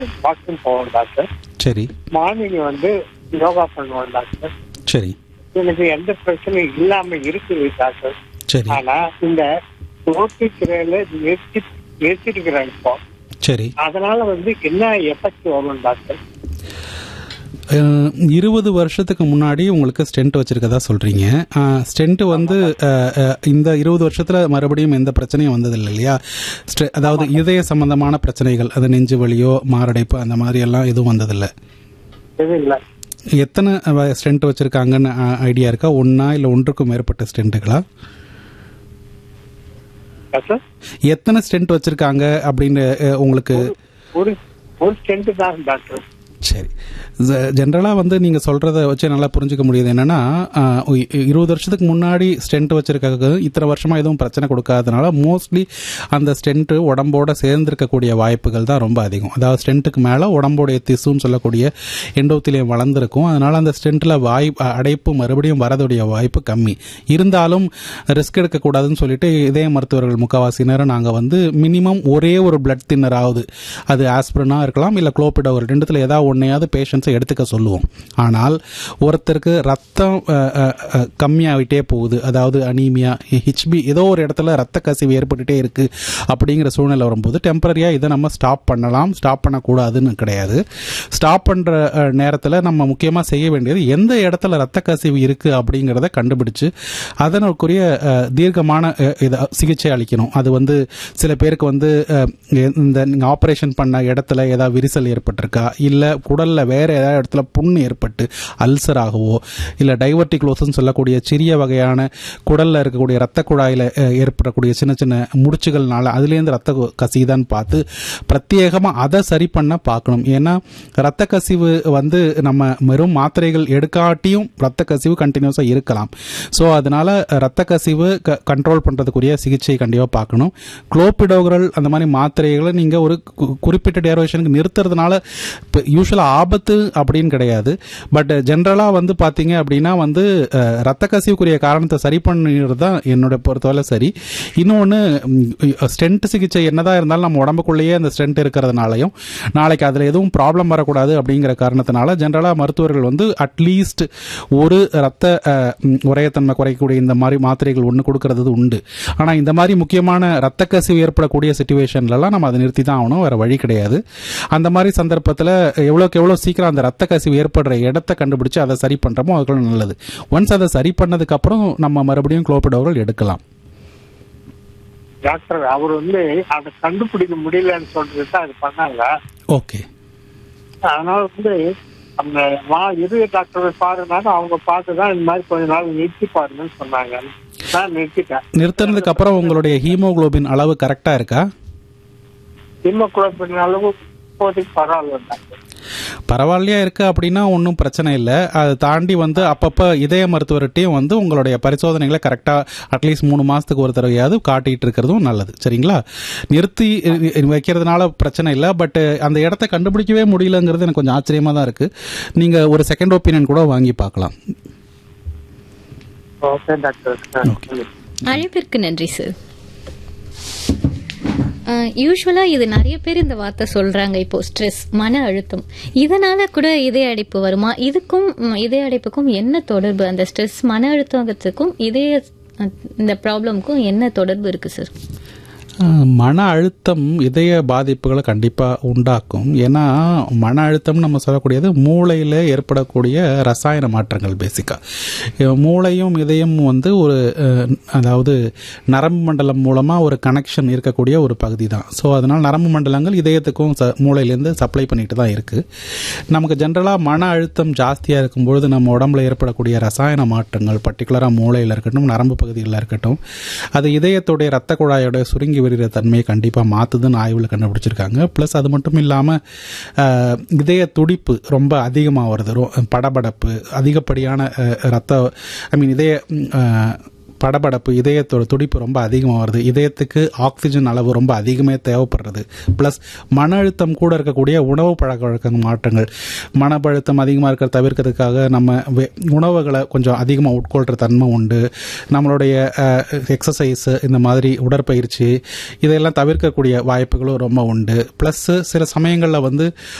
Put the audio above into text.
Walking போவோம் doctor சரி morning வந்து யோகா பண்ணுவோம் டாக்டர் சரி எனக்கு எந்த பிரச்சனையும் இல்லாம இருக்குது டாக்டர் சரி ஆனா இந்த ரோட்டுக்கிறையில நிறுத்தி நிறுத்திருக்கிறேன் இப்போ சரி அதனால வந்து என்ன எஃபெக்ட் வரும் டாக்டர் அஹ், இருபது வருஷத்துக்கு முன்னாடி உங்களுக்கு ஸ்டென்ட் வச்சிருக்கதா சொல்றீங்க ஸ்டென்ட் வந்து அஹ், அஹ், இந்த இருபது வருஷத்துல மறுபடியும் எந்த பிரச்சனையும் வந்ததில்லை இல்லையா ஸ்டெ- அதாவது இதய சம்பந்தமான பிரச்சனைகள் அது நெஞ்சு வலியோ மாரடைப்பு அந்த மாதிரி எல்லாம் எதுவும் வந்ததில்லை இது இல்ல எத்தனை ஸ்டென்ட் வச்சிருக்காங்கன்னு ஐடியா இருக்கா ஒன்னா இல்ல ஒன்றுக்கும் மேற்பட்ட ஸ்டென்ட்டுகளா டாக்டர் எத்தனை ஸ்டென்ட் வச்சிருக்காங்க அப்படின்னு அஹ், உங்களுக்கு ஒரு ஒரு ஸ்டென்ட் தான் டாக்டர் சரி ஜென்ரலாக வந்து நீங்கள் சொல்கிறத வச்சு நல்லா புரிஞ்சுக்க முடியுது என்னன்னா ஆஹ், இ- இருபது வருஷத்துக்கு முன்னாடி ஸ்டென்ட் வச்சிருக்காங்க இத்தனை வருஷமாக எதுவும் பிரச்சனை கொடுக்காதனால மோஸ்ட்லி அந்த ஸ்டென்ட்டு உடம்போட சேர்ந்திருக்கக்கூடிய வாய்ப்புகள் தான் ரொம்ப அதிகம் அதாவது ஸ்டென்ட்டுக்கு மேலே உடம்போடைய திசுன்னு சொல்லக்கூடிய எண்டோத்திலியம் வளர்ந்துருக்கும் அதனால அந்த ஸ்டென்ட்டில் வாய் அ- அடைப்பு மறுபடியும் வரதுடைய வாய்ப்பு கம்மி இருந்தாலும் ரிஸ்க் எடுக்கக்கூடாதுன்னு சொல்லிட்டு இதய மருத்துவர்கள் முக்காவாசினர் நாங்கள் வந்து மினிமம் ஒரே ஒரு பிளட் தின்னர் ஆகுது அது ஆஸ்பிரனாக இருக்கலாம் இல்லை குளோபிடோ ஒரு ரெண்டுத்தில் ஏதாவது ஒன்றையாவது பேஷண்ட்ஸை எடுத்துக்க சொல்லுவோம் ஆனால் ஒருத்தருக்கு ரத்தம் அஹ், அஹ், அஹ், கம்மியாகிட்டே போகுது அதாவது அனீமியா ஹெச்பி ஏதோ ஒரு இடத்துல ரத்த கசிவு ஏற்பட்டுட்டே இருக்கு அப்படிங்கிற சூழ்நிலை வரும்போது டெம்பரரியாக இதை நம்ம ஸ்டாப் பண்ணலாம் ஸ்டாப் பண்ணக்கூடாதுன்னு கிடையாது ஸ்டாப் பண்ணுற நேரத்தில் நம்ம முக்கியமாக செய்ய வேண்டியது எந்த இடத்துல ரத்த கசிவு இருக்குது அப்படிங்கிறத கண்டுபிடிச்சு அதனுக்குரிய அஹ், தீர்க்கமான அஹ், இத சிகிச்சை அளிக்கணும் அது வந்து சில பேருக்கு வந்து அஹ், இந்த நீங்கள் ஆப்ரேஷன் பண்ண இடத்துல ஏதாவது விரிசல் ஏற்பட்டிருக்கா இல்லை குடலில் வேற ஏதாவது இடத்துல புண் ஏற்பட்டு அல்சர் ஆகவோ இல்லை டைவர்டிக்ளோஸ்ன்னு சொல்லக்கூடிய சிறிய வகையான குடலில் இருக்கக்கூடிய ரத்த குழாயில் அஹ், ஏற்படக்கூடிய சின்ன சின்ன முடிச்சுகள்னால அதுலேருந்து ரத்த கசிதான்னு பார்த்து பிரத்யேகமாக அதை சரி பண்ண பார்க்கணும் ஏன்னா ரத்த கசிவு வந்து நம்ம வெறும் மாத்திரைகள் எடுக்காட்டியும் ரத்த கசிவு கண்டினியூஸாக இருக்கலாம் ஸோ அதனால ரத்த கசிவு கண்ட்ரோல் பண்ணுறதுக்குரிய சிகிச்சை கண்டிப்பாக பார்க்கணும் குளோபிடோகரல் அந்த மாதிரி மாத்திரைகளை நீங்கள் ஒரு கு- குறிப்பிட்ட டேரோவேஷனுக்கு நிறுத்துறதுனால இப்போ யூஸ்வலாக ஆபத்து அப்படின்னு கிடையாது பட் ஜென்ரலாக வந்து பார்த்தீங்க அப்படின்னா வந்து அஹ், ரத்த கசிவுக்குரிய காரணத்தை சரி பண்ணிடுறது தான் என்னோட பொறுத்தவரை சரி இன்னொன்று ஸ்டென்ட் சிகிச்சை என்னதான் இருந்தாலும் நம்ம உடம்புக்குள்ளேயே அந்த ஸ்டென்ட் இருக்கிறதுனாலையும் நாளைக்கு அதில் எதுவும் ப்ராப்ளம் வரக்கூடாது அப்படிங்கிற காரணத்தினால ஜென்ரலாக மருத்துவர்கள் வந்து அட்லீஸ்ட் ஒரு ரத்த அஹ், ம், உரையத்தன்மை குறைக்கக்கூடிய இந்த மாதிரி மாத்திரைகள் ஒன்று கொடுக்கறது உண்டு ஆனால் இந்த மாதிரி முக்கியமான ரத்த கசிவு ஏற்படக்கூடிய சுச்சுவேஷன்லலாம் நம்ம அதை நிறுத்தி தான் ஆகணும் வேற வழி கிடையாது அந்த மாதிரி சந்தர்ப்பத்தில் எவ்வளோக்கு எவ்வளோ சீக்கிரம் அந்த ரத்த கசிவு ஏற்படுற இடத்த கண்டுபிடிச்சு அதை சரி பண்ணுறோமோ அதுக்குள்ள நல்லது ஒன்ஸ் அதை சரி பண்ணதுக்கப்புறம் நம்ம மறுபடியும் குளோபிடோர்கள் எடுக்கலாம் டாக்டர் அவர் வந்து அதை கண்டுபிடிக்க முடியலன்னு சொல்றது தான் அது பண்ணாங்க ஓகே அதனால வந்து அந்த வா இதய டாக்டர் பாருனாங்க அவங்க பார்த்து தான் இந்த மாதிரி கொஞ்ச நாள் நிறுத்தி பாருங்கன்னு சொன்னாங்க நான் நிறுத்திட்டேன் நிறுத்தினதுக்கு அப்புறம் உங்களுடைய ஹீமோகுளோபின் அளவு கரெக்டாக இருக்கா ஹீமோகுளோபின் அளவு இப்போதைக்கு பரவாயில்ல டாக்டர் பரவாயில்லையா இருக்கு அப்படின்னா ஒன்றும் பிரச்சனை இல்லை அதை தாண்டி வந்து அப்பப்போ இதய மருத்துவர்கிட்டையும் வந்து உங்களுடைய பரிசோதனைகளை கரெக்டாக அட்லீஸ்ட் மூணு மாதத்துக்கு ஒரு தடவையாவது காட்டிட்டு இருக்கிறதும் நல்லது சரிங்களா நிறுத்தி அஹ், வைக்கிறதுனால பிரச்சனை இல்லை பட் அந்த இடத்த கண்டுபிடிக்கவே முடியலங்கிறது எனக்கு கொஞ்சம் ஆச்சரியமாக தான் இருக்குது நீங்கள் ஒரு செகண்ட் ஒப்பீனியன் கூட வாங்கி பார்க்கலாம் ஓகே டாக்டர் Okay. அழைப்பிற்கு நன்றி சார் யூஸ்வலா இது நிறைய பேர் இந்த வார்த்தை சொல்றாங்க இப்போ ஸ்ட்ரெஸ் மன அழுத்தம் இதனால கூட இதய அடைப்பு வருமா இதுக்கும் ம், இதய அடைப்புக்கும் என்ன தொடர்பு அந்த ஸ்ட்ரெஸ் மன அழுத்தத்துக்கும் இதய அஹ், இந்த ப்ராப்ளம்க்கும் என்ன தொடர்பு இருக்கு சார் அஹ், மன அழுத்தம் இதய பாதிப்புகளை கண்டிப்பாக உண்டாக்கும் ஏன்னா மன அழுத்தம் நம்ம சொல்லக்கூடியது மூளையில் ஏற்படக்கூடிய ரசாயன மாற்றங்கள் பேசிக்காக மூளையும் இதயம் வந்து ஒரு அஹ், அதாவது நரம்பு மண்டலம் மூலமாக ஒரு கனெக்ஷன் இருக்கக்கூடிய ஒரு பகுதி தான் ஸோ அதனால் நரம்பு மண்டலங்கள் இதயத்துக்கும் ச மூளையிலேருந்து சப்ளை பண்ணிட்டு தான் இருக்குது நமக்கு ஜென்ரலாக மன அழுத்தம் ஜாஸ்தியாக இருக்கும்பொழுது நம்ம உடம்புல ஏற்படக்கூடிய ரசாயன மாற்றங்கள் பர்டிகுலராக மூளையில் இருக்கட்டும் நரம்பு பகுதிகளில் இருக்கட்டும் அது இதயத்துடைய ரத்த குழாயோட சுருங்கி விரிகிற தன்மையை கண்டிப்பாக மாற்றுதுன்னு ஆய்வில் கண்டுபிடிச்சிருக்காங்க ப்ளஸ் அது மட்டும் இல்லாமல் இதய துடிப்பு ரொம்ப அதிகமாக வருது ரொ- படபடப்பு அதிகப்படியான அஹ், ரத்த ஐ மீன் இதய ம், அஹ், படபடப்பு இதயத்தோட துடிப்பு ரொம்ப அதிகமாக வருது இதயத்துக்கு ஆக்சிஜன் அளவு ரொம்ப அதிகமே தேவைப்படுறது ப்ளஸ் மன அழுத்தம் கூட இருக்கக்கூடிய உணவு பழக்க வழக்க மாற்றங்கள் மன அழுத்தம் அதிகமாக இருக்கிற தவிர்க்கிறதுக்காக நம்ம வே- உணவுகளை கொஞ்சம் அதிகமாக உட்கொள்கிற தன்மை உண்டு நம்மளுடைய எக்ஸசைஸ் இந்த மாதிரி உடற்பயிற்சி இதையெல்லாம் தவிர்க்கக்கூடிய வாய்ப்புகளும் ரொம்ப உண்டு ப்ளஸ் சில சமயங்களில் வந்து